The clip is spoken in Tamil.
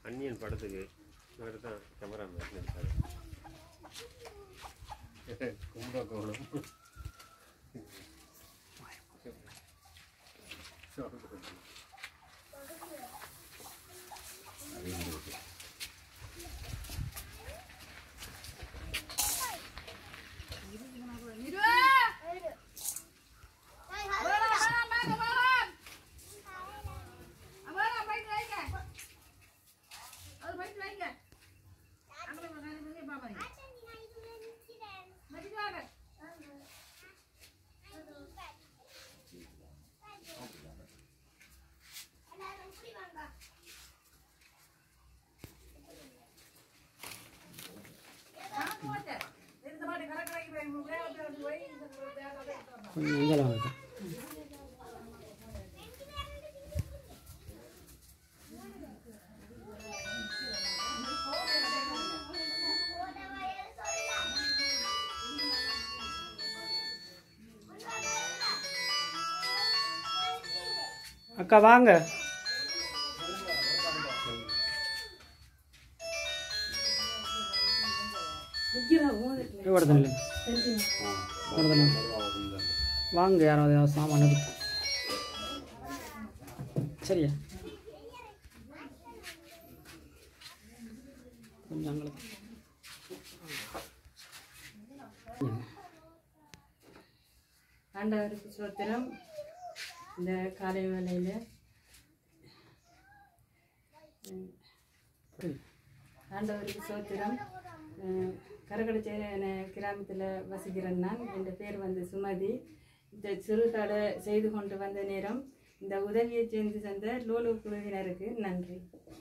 அன்னியன் படத்துக்கு இவர் தான் கேமராமேன் இருக்காரு கும்பகோணம் கொஞ்சம் இங்கே வாங்க அக்கா வாங்க இவ்வளோ வாங்க யாராவது ஏதாவது சாமான் இருக்கு சரியா கொஞ்சம் அங்களுக்கு ஆண்டவருக்கு சோத்திரம் இந்த காலை வேளையில் ஆண்டவருக்கு சோத்திரம் கரகடச்சேர கிராமத்தில் வசிக்கிறேன் நான் என் பேர் வந்து சுமதி இந்த சிறுகடை செய்து கொண்டு வந்த நேரம் இந்த உதவியை சேர்ந்து தந்த லோலு குழுவினருக்கு நன்றி